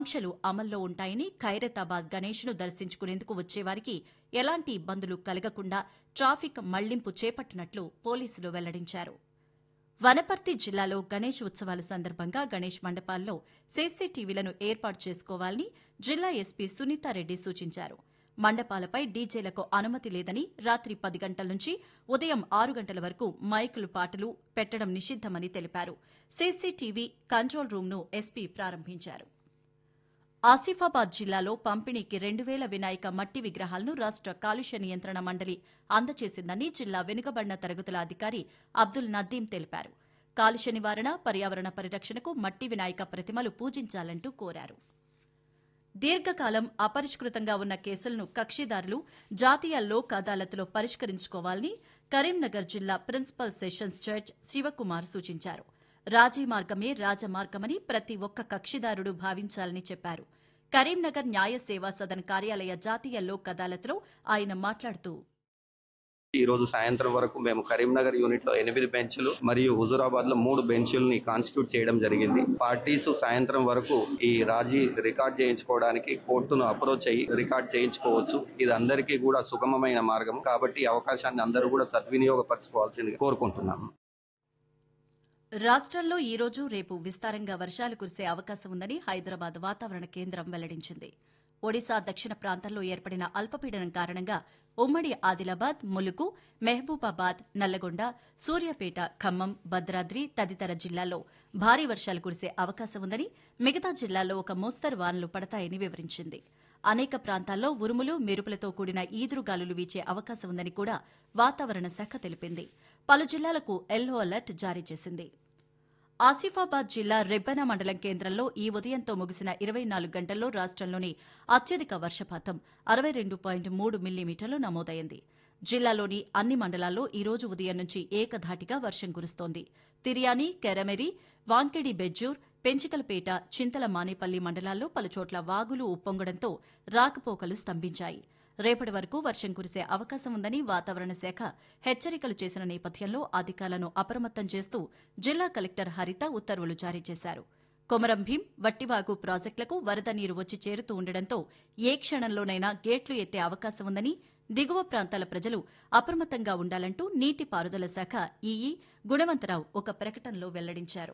ఆంక్షలు అమల్లో ఉంటాయని ఖైరతాబాద్ గణేష్ను దర్శించుకునేందుకు వచ్చేవారికి ఎలాంటి ఇబ్బందులు కలగకుండా ట్రాఫిక్ మళ్లింపు చేపట్టినట్లు పోలీసులు వెల్లడించారు వనపర్తి జిల్లాలో గణేష్ ఉత్సవాల సందర్భంగా గణేష్ మండపాల్లో సీసీటీవీలను ఏర్పాటు చేసుకోవాలని జిల్లా ఎస్పీ సునీతారెడ్డి సూచించారు మండపాలపై డీజేలకు అనుమతి లేదని రాత్రి పది గంటల నుంచి ఉదయం ఆరు గంటల వరకు మైకులు పాటలు పెట్టడం నిషిద్దమని తెలిపారు సీసీటీవీ కంట్రోల్ రూమ్ను ఎస్పీ ప్రారంభించారు ఆసిఫాబాద్ జిల్లాలో పంపిణీకి రెండు వేల వినాయక మట్టి విగ్రహాలను రాష్ట కాలుష్య నియంత్రణ మండలి అందజేసిందని జిల్లా వెనుకబడిన తరగతుల అధికారి అబ్దుల్ నదీం తెలిపారు కాలుష్య నివారణ పర్యావరణ పరిరక్షణకు మట్టి వినాయక ప్రతిమలు పూజించాలంటూ కోరారు దీర్ఘకాలం అపరిష్కృతంగా ఉన్న కేసులను కక్షిదారులు జాతీయ లోక్ అదాలత్లో పరిష్కరించుకోవాలని కరీంనగర్ జిల్లా ప్రిన్సిపల్ సెషన్స్ జడ్జ్ శివకుమార్ సూచించారు రాజీ మార్గమే రాజమార్గమని ప్రతి ఒక్క కక్షిదారుడు భావించాలని చెప్పారు కరీంనగర్ న్యాయ సేవా సదన్ కార్యాలయ జాతీయ లోక్ అదాలత్లో ఆయన మాట్లాడుతూ ఈ రోజు సాయంత్రం వరకు మేము కరీంనగర్ యూనిట్ లో ఎనిమిది బెంచ్లు మరియు హుజూరాబాద్ లో మూడు బెంచ్లని కాన్స్టిట్యూట్ చేయడం జరిగింది పార్టీస్ సాయంత్రం వరకు ఈ రాజీ రికార్డ్ చేయించుకోవడానికి కోర్టును అప్రోచ్ అయ్యి రికార్డ్ చేయించుకోవచ్చు ఇది అందరికీ కూడా సుగమమైన మార్గం కాబట్టి ఈ అవకాశాన్ని అందరూ కూడా సద్వినియోగపరచుకోవాల్సింది కోరుకుంటున్నాము రాష్ట్రంలో ఈ రోజు రేపు విస్తారంగా వర్షాలు కురిసే అవకాశం ఉందని హైదరాబాద్ వాతావరణ కేంద్రం వెల్లడించింది ఒడిశా దక్షిణ ప్రాంతంలో ఏర్పడిన అల్పపీడనం కారణంగా ఉమ్మడి ఆదిలాబాద్ ములుగు మహబూబాబాద్ నల్లగొండ సూర్యాపేట ఖమ్మం భద్రాద్రి తదితర జిల్లాల్లో భారీ వర్షాలు కురిసే అవకాశం ఉందని మిగతా జిల్లాల్లో ఒక మోస్తరు వానలు పడతాయని వివరించింది అనేక ప్రాంతాల్లో ఉరుములు మెరుపులతో కూడిన ఈదురుగాలులు వీచే అవకాశం ఉందని కూడా వాతావరణ శాఖ తెలిపింది పలు జిల్లాలకు ఎల్లో అలర్ట్ జారీ చేసింది ఆసిఫాబాద్ జిల్లా రెబ్బెన మండలం కేంద్రంలో ఈ ఉదయంతో ముగిసిన ఇరవై నాలుగు గంటల్లో రాష్టంలోని అత్యధిక వర్షపాతం అరవై రెండు పాయింట్ మూడు మిల్లీమీటర్లు నమోదైంది జిల్లాలోని అన్ని మండలాల్లో ఈ రోజు ఉదయం నుంచి ఏకధాటిగా వర్షం కురుస్తోంది తిర్యాని కెరమెరి వాంకెడి బెజ్జూర్ పెంచికలపేట చింతల మానేపల్లి మండలాల్లో పలుచోట్ల వాగులు ఉప్పొంగడంతో రాకపోకలు స్తంభించాయి రేపటి వరకు వర్షం కురిసే అవకాశం ఉందని వాతావరణ శాఖ హెచ్చరికలు చేసిన నేపథ్యంలో అధికారులను అప్రమత్తం చేస్తూ జిల్లా కలెక్టర్ హరిత ఉత్తర్వులు జారీ చేశారు కొమరం భీం వట్టివాగు ప్రాజెక్టులకు వరద నీరు వచ్చి చేరుతూ ఉండడంతో ఏ క్షణంలోనైనా గేట్లు ఎత్తే అవకాశం ఉందని దిగువ ప్రాంతాల ప్రజలు అప్రమత్తంగా ఉండాలంటూ నీటిపారుదల శాఖ ఈఈ గుణవంతరావు ఒక ప్రకటనలో వెల్లడించారు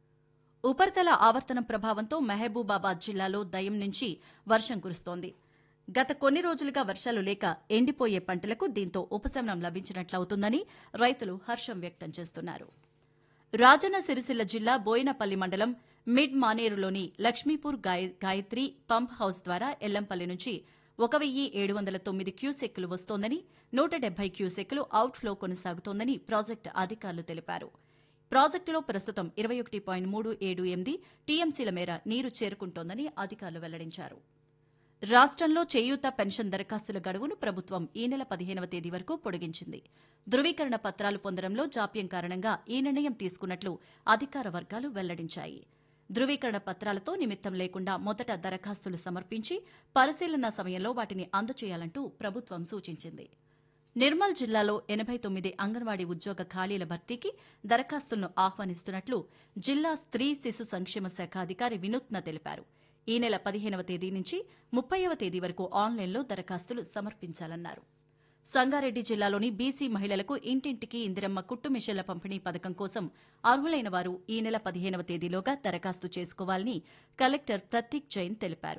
ఉపరితల ఆవర్తనం ప్రభావంతో మహబూబాబాద్ జిల్లాలో దయం నుంచి వర్షం కురుస్తోంది గత కొన్ని రోజులుగా వర్షాలు లేక ఎండిపోయే పంటలకు దీంతో ఉపశమనం లభించినట్లవుతుందని రైతులు హర్షం వ్యక్తం చేస్తున్నారు రాజన్న సిరిసిల్ల జిల్లా బోయినపల్లి మండలం మిడ్ మానేరులోని లక్ష్మీపూర్ గాయ- గాయత్రి పంప్ హౌస్ ద్వారా ఎల్లంపల్లి నుంచి ఒక వెయ్యి ఏడు వందల తొమ్మిది క్యూసెక్కులు వస్తోందని నూట డెబ్బై క్యూసెక్కులు అవుట్ఫ్లో కొనసాగుతోందని ప్రాజెక్టు అధికారులు తెలిపారు ప్రాజెక్టులో ప్రస్తుతం ఇరవై ఒకటి పాయింట్ మూడు ఏడు ఎనిమిది టీఎంసీల మేర నీరు చేరుకుంటోందని అధికారులు వెల్లడించారు రాష్ట్రంలో చేయూత పెన్షన్ దరఖాస్తుల గడువును ప్రభుత్వం ఈ నెల పదిహేనవ తేదీ వరకు పొడిగించింది ధృవీకరణ పత్రాలు పొందడంలో జాప్యం కారణంగా ఈ నిర్ణయం తీసుకున్నట్లు అధికార వర్గాలు వెల్లడించాయి ధృవీకరణ పత్రాలతో నిమిత్తం లేకుండా మొదట దరఖాస్తులు సమర్పించి పరిశీలన సమయంలో వాటిని అందజేయాలంటూ ప్రభుత్వం సూచించింది నిర్మల్ జిల్లాలో ఎనబై తొమ్మిది అంగన్వాడీ ఉద్యోగ ఖాళీల భర్తీకి దరఖాస్తులను ఆహ్వానిస్తున్నట్లు జిల్లా స్త్రీ శిశు సంక్షేమ శాఖ అధికారి వినూత్న తెలిపారు ఈ నెల పదిహేనవ తేదీ నుంచి ముప్పైవ తేదీ వరకు ఆన్లైన్లో దరఖాస్తులు సమర్పించాలన్నారు సంగారెడ్డి జిల్లాలోని బీసీ మహిళలకు ఇంటింటికి ఇందిరమ్మ కుట్టు మిషన్ల పంపిణీ పథకం కోసం అర్హులైన వారు ఈ నెల పదిహేనవ తేదీలోగా దరఖాస్తు చేసుకోవాలని కలెక్టర్ ప్రతీక్ జైన్ తెలిపారు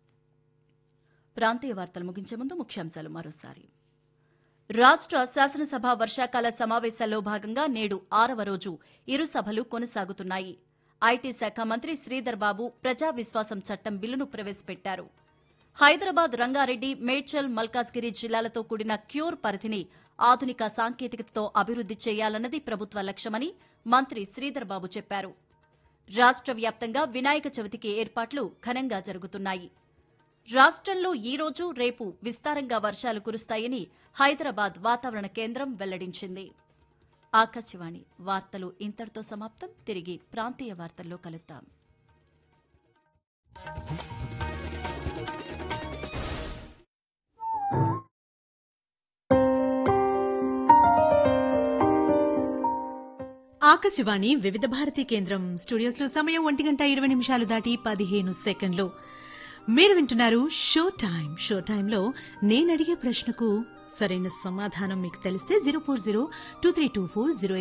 ప్రాంతీయ వార్తలు ముగించే ముందు ముఖ్యాంశాలు మరోసారి రాష్ట్ర శాసనసభ వర్షాకాల సమావేశాల్లో భాగంగా నేడు ఆరవ రోజు ఇరు సభలు కొనసాగుతున్నాయి ఐటీ శాఖ మంత్రి శ్రీధర్ బాబు ప్రజా విశ్వాసం చట్టం బిల్లును ప్రవేశపెట్టారు హైదరాబాద్ రంగారెడ్డి మేడ్చల్ మల్కాజ్గిరి జిల్లాలతో కూడిన క్యూర్ పరిధిని ఆధునిక సాంకేతికతతో అభివృద్ది చేయాలన్నది ప్రభుత్వ లక్ష్యమని మంత్రి శ్రీధర్ బాబు చెప్పారు రాష్ట్ర వ్యాప్తంగా వినాయక చవితికి ఏర్పాట్లు ఘనంగా జరుగుతున్నాయి రాష్ట్రంలో ఈ రోజు రేపు విస్తారంగా వర్షాలు కురుస్తాయని హైదరాబాద్ వాతావరణ కేంద్రం వెల్లడించింది ఆకాశవాణి వార్తలు ఇంతటితో సమాప్తం తిరిగి ప్రాంతీయ వార్తల్లో కలుద్దాం ఆకాశ ఆకాశవాణి వివిధ భారతి కేంద్రం స్టూడియోస్ లో సమయం ఒంటి గంట ఇరవై నిమిషాలు దాటి పదిహేను సెకండ్లు మీరు వింటున్నారు షో టైం షో టైంలో నేను అడిగే ప్రశ్నకు సరైన సమాధానం మీకు తెలిస్తే zero four zero two three two four zero